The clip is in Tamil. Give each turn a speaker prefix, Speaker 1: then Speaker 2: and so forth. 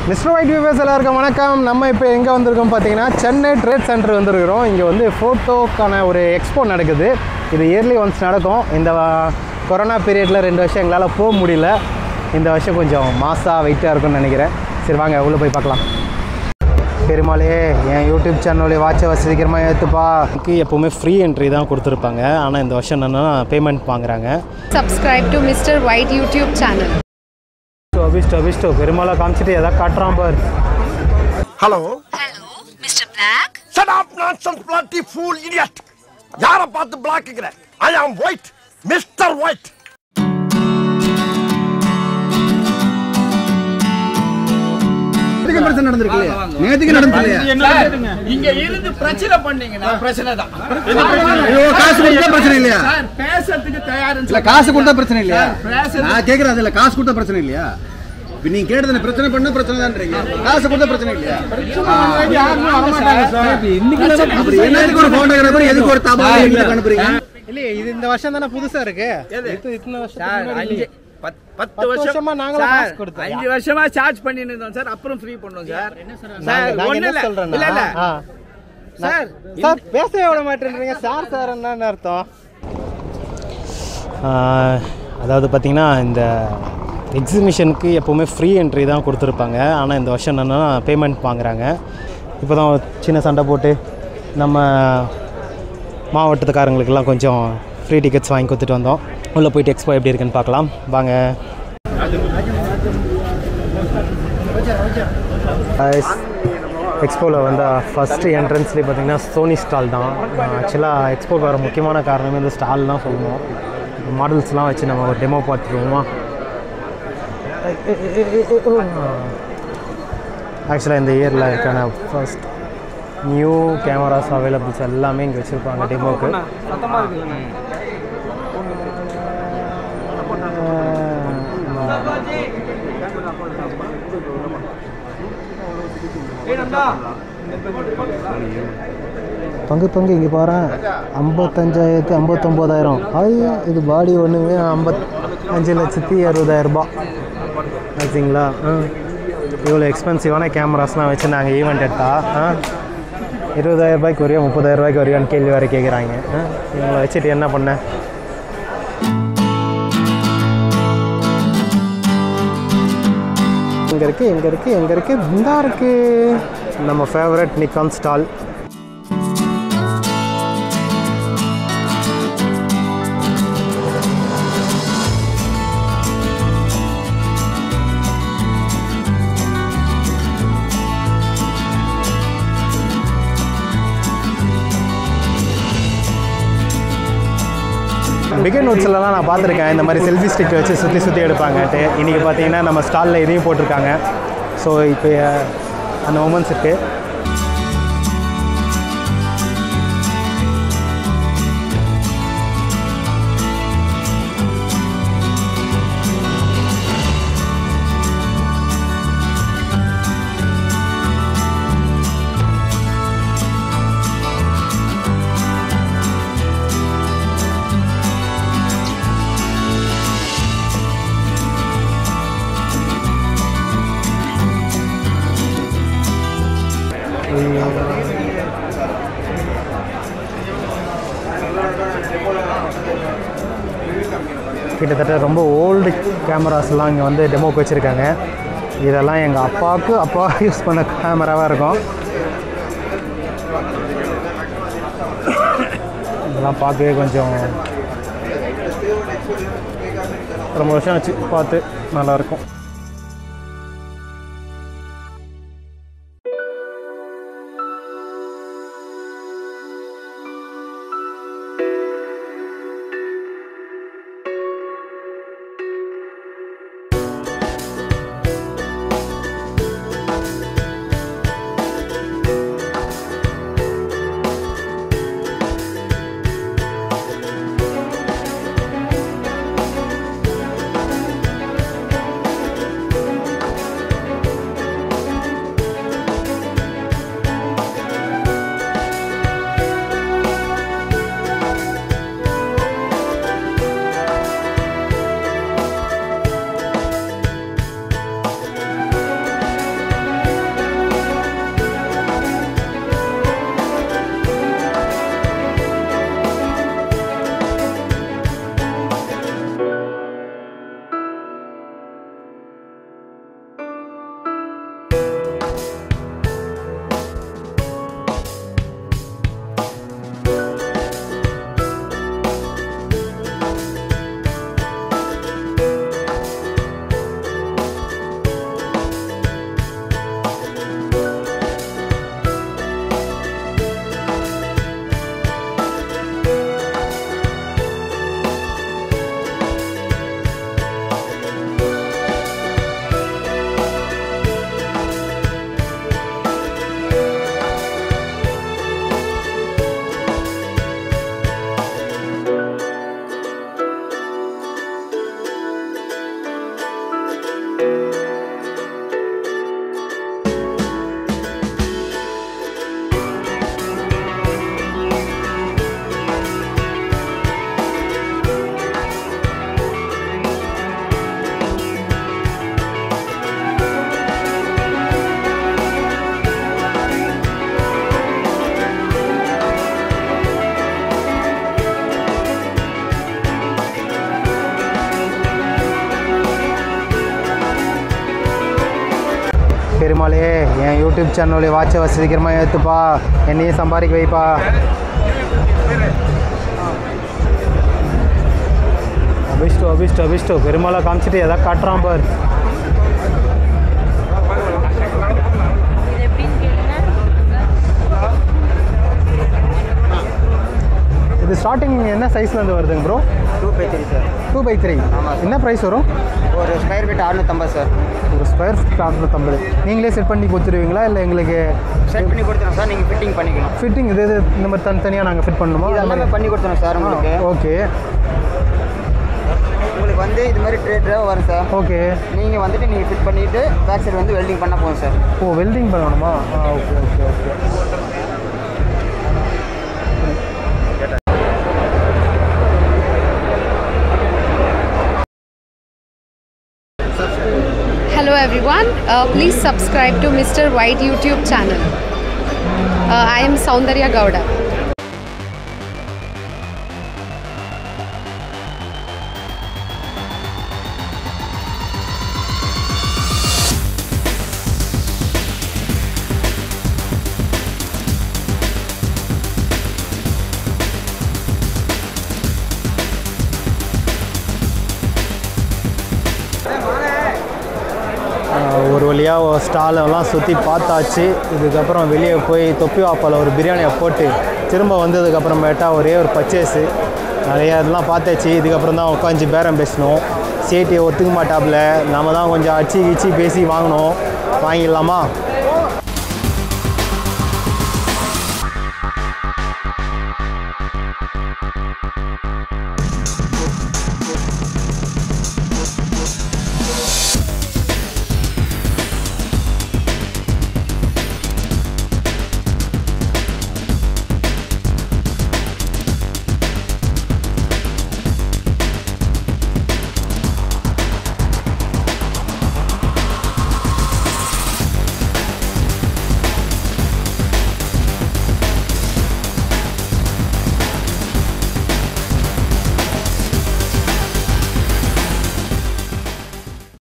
Speaker 1: மிஸ்டர் ஒயிட் வியூவர்ஸ் எல்லாருக்கும் வணக்கம் நம்ம இப்போ எங்கே வந்திருக்கோம் பார்த்தீங்கன்னா சென்னை ட்ரேட் சென்டர் வந்திருக்கிறோம் இங்கே வந்து ஃபோட்டோக்கான ஒரு எக்ஸ்போ நடக்குது இது இயர்லி ஒன்ஸ் நடக்கும் இந்த வ- கொரோனா பீரியடில் ரெண்டு வருஷம் எங்களால் போக முடியல இந்த வருஷம் கொஞ்சம் மாசாக வெயிட்டாக இருக்கும்னு நினைக்கிறேன் சரி வாங்க உள்ளே போய் பார்க்கலாம் பெருமாளே என் யூடியூப் சேனலுடைய வாட்சை சீக்கிரமாக ஏற்றுப்பா எப்போவுமே ஃப்ரீ என்ட்ரி தான் கொடுத்துருப்பாங்க ஆனால் இந்த வருஷம் என்னென்னா பேமெண்ட் வாங்குறாங்க
Speaker 2: subscribe to Mr. White YouTube channel.
Speaker 1: அபிஷ்டோ அபிஷ்டோ பெருமாளை காமிச்சிட்டு எதாவது காட்டுறான் பார்
Speaker 3: hello
Speaker 2: Hello, Mr. Black.
Speaker 3: shut up nonsense bloody fool idiot யார பார்த்து பிளாக்குங்கிற ஐ ஆம் ஒயிட் மிஸ்டர் ஒயிட்
Speaker 4: நேத்துக்கு பிரச்சனை நடந்திருக்கு இல்லையா நேத்துக்கு நடந்தது இல்லையா
Speaker 5: இங்க இருந்து பிரச்சனை பண்ணீங்கன்னா பிரச்சனை தான்
Speaker 4: ஐயோ காசு கொடுத்தா பிரச்சனை இல்லையா
Speaker 5: சார் பேசுறதுக்கு தயாருன்னு
Speaker 4: இல்ல காசு கொடுத்தா பிரச்சனை இல்லையா
Speaker 5: பேசுறது-
Speaker 4: நான் கேக்குறது அதுல காசு கொடுத்தா பிரச்சனை இல்லையா இப்ப நீங்க கேட்டது பிரச்சனை பண்ணா பிரச்சனை தான்றீங்க காசு கொடுத்தா பிரச்சனை இல்லையா
Speaker 5: யாருமே வரமாட்டாங்க சார்
Speaker 4: அப்படி என்னத்துக்கு ஒரு போட்டோகிராஃபர் எதுக்கு ஒரு தபால் எங்களுக்கு அனுப்புறீங்க
Speaker 1: இல்லையே இது இந்த வருஷம் தானே புதுசாக இருக்கு இது இத்தனை வருஷத்துக்கு
Speaker 5: சார்
Speaker 1: முன்னாடி
Speaker 5: அஞ்சு
Speaker 1: இல்லையே.
Speaker 5: பத்து
Speaker 1: பத்து
Speaker 5: பத்து வருஷமா
Speaker 1: வருஷமா நாங்களும்
Speaker 5: சார்
Speaker 1: காசு கொடுத்தோம்.
Speaker 5: அஞ்சு வருஷமா சார்ஜ் பண்ணிட்டு இருந்தோம் சார் அப்புறம் ஃப்ரீ பண்ணோம் சார்
Speaker 1: நாங்க-
Speaker 5: சார்
Speaker 1: நாங்க
Speaker 5: ஒண்ணு
Speaker 1: என்ன
Speaker 5: இல்ல
Speaker 1: சொல்றேன்னா,
Speaker 5: இல்ல இல்ல
Speaker 1: ஆ.
Speaker 5: சார்
Speaker 1: சார் பேசவே விட மாட்டேன்றீங்க சார் சார் என்னன்னு அர்த்தம் அதாவது பார்த்தீங்கன்னா இந்த எக்ஸிபிஷனுக்கு எப்போவுமே ஃப்ரீ என்ட்ரி தான் கொடுத்துருப்பாங்க ஆனால் இந்த வருஷம் என்னென்னா பேமெண்ட் வாங்குறாங்க இப்போ தான் சின்ன சண்டை போட்டு நம்ம மாவட்டத்துக்காரங்களுக்கெல்லாம் கொஞ்சம் ஃப்ரீ டிக்கெட்ஸ் வாங்கி கொடுத்துட்டு வந்தோம் உள்ளே போயிட்டு எக்ஸ்போ எப்படி இருக்குன்னு பார்க்கலாம் வாங்க எக்ஸ்போவில் வந்து ஃபஸ்ட்டு என்ட்ரன்ஸ்லேயே பார்த்தீங்கன்னா சோனி ஸ்டால் தான் ஆக்சுவலாக எக்ஸ்போக்கு வர முக்கியமான காரணமே இந்த ஸ்டால் தான் சொல்லணும் மாடல்ஸ்லாம் வச்சு நம்ம ஒரு டெமோ பார்த்துருவோமா ஆக்சுவலாக இந்த இயரில் இருக்கான ஃபர்ஸ்ட் நியூ கேமராஸ் அவைலபிள்ஸ் எல்லாமே இங்கே வச்சுருப்பாங்க டெமோக்கு பங்கு பங்கு இங்கே பாரு ஐம்பத்தஞ்சாயிரத்தி ஐம்பத்தொம்போதாயிரம் ஐயா இது பாடி ஒன்றுமே ஐம்பத் அஞ்சு லட்சத்தி அறுபதாயிரம் ரூபாய் ஆச்சுங்களா ஆ இவ்வளோ எக்ஸ்பென்சிவான கேமராஸ்லாம் வச்சு நாங்கள் ஈவெண்ட் எடுத்தா ஆ இருபதாயிரம் ரூபாய்க்கு வரையும் முப்பதாயிரம் ரூபாய்க்கு வரையும் கேள்வி வேறு கேட்குறாங்க ஆ இவங்களை வச்சுட்டு என்ன பண்ண எங்கே இருக்குது எங்கே இருக்குது எங்கே இருக்குது இந்தா இருக்குது நம்ம ஃபேவரட் நிக்கான் ஸ்டால் பிகன் நோட்ஸ்லலாம் நான் பார்த்துருக்கேன் இந்த மாதிரி செல்ஃபி ஸ்டிக் வச்சு சுற்றி சுற்றி எடுப்பாங்கன்ட்டு இன்றைக்கி பார்த்தீங்கன்னா நம்ம ஸ்டாலில் இதையும் போட்டிருக்காங்க ஸோ இப்போ அஹ், அந்த மூமெண்ட்ஸ் இருக்குது கிட்டத்தட்ட ரொம்ப ஓல்டு கேமராஸ்லாம் இங்கே வந்து டெமோக்கு வச்சுருக்காங்க இதெல்லாம் எங்கள் அப்பாவுக்கு அப்பா யூஸ் பண்ண கேமராவாக இருக்கும் இதெல்லாம் பார்க்கவே கொஞ்சம் ரொம்ப வருஷம் ஆச்சு பார்த்து நல்லாயிருக்கும் பெருமாளே என் யூடியூப் சேனலுடைய வாட்சை வசதி சீக்கிரமாக ஏற்றுப்பா என்னையும் சம்பாதிக்க வைப்பா அபிஷ்டு அபிஷ்டு அபிஷ்டு பெருமாளை காமிச்சிட்டு எதை காட்டுறான் பார் இது ஸ்டார்டிங் என்ன சைஸ்லேருந்து வருதுங்க bro
Speaker 6: two by three sir
Speaker 1: two by three என்ன ப்ரைஸ் வரும்
Speaker 6: ஒரு ஸ்கொயர் ஃபீட் அறுநூத்தம்பது சார்
Speaker 1: ஒரு ஸ்கொயர் ஃபீட் அறுநூத்தம்பது நீங்களே செட் பண்ணி கொடுத்துருவீங்களா இல்லை எங்களுக்கு
Speaker 6: செட் பண்ணி கொடுத்துறோம் சார் நீங்கள் ஃபிட்டிங் பண்ணிக்கணும்
Speaker 1: ஃபிட்டிங் இது இது இந்த மாதிரி தனித்தனியாக நாங்கள் ஃபிட் பண்ணணுமா
Speaker 6: இது எல்லாமே பண்ணி கொடுத்துறோம் சார் உங்களுக்கு
Speaker 1: ஓகே
Speaker 6: உங்களுக்கு வந்து இது மாதிரி ட்ரே ட்ரேவாக வரும் சார்
Speaker 1: ஓகே
Speaker 6: நீங்கள் வந்துட்டு நீங்கள் ஃபிட் பண்ணிவிட்டு பேக் சைடு வந்து வெல்டிங் பண்ண போகும் சார்
Speaker 1: ஓ வெல்டிங் பண்ணணுமா ஆ okay okay okay
Speaker 2: Hello everyone. Uh, please subscribe to Mr. White YouTube channel. Uh, I am Saundarya Gowda.
Speaker 1: ஆஹ் ஒரு வழியாக ஸ்டாலெல்லாம் சுற்றி பார்த்தாச்சு இதுக்கப்புறம் வெளியே போய் தொப்பி வாப்பால் ஒரு பிரியாணியை போட்டு திரும்ப வந்ததுக்கப்புறமேட்டா ஒரே ஒரு பர்ச்சேஸு நிறைய இதெல்லாம் பார்த்தாச்சு இதுக்கப்புறம் தான் உட்காந்து பேரம் பேசணும் சேட்டியை ஒத்துக்க மாட்டாப்புல நாம தான் கொஞ்சம் அச்சு கிச்சு பேசி வாங்கினோம் வாங்கிடலாமா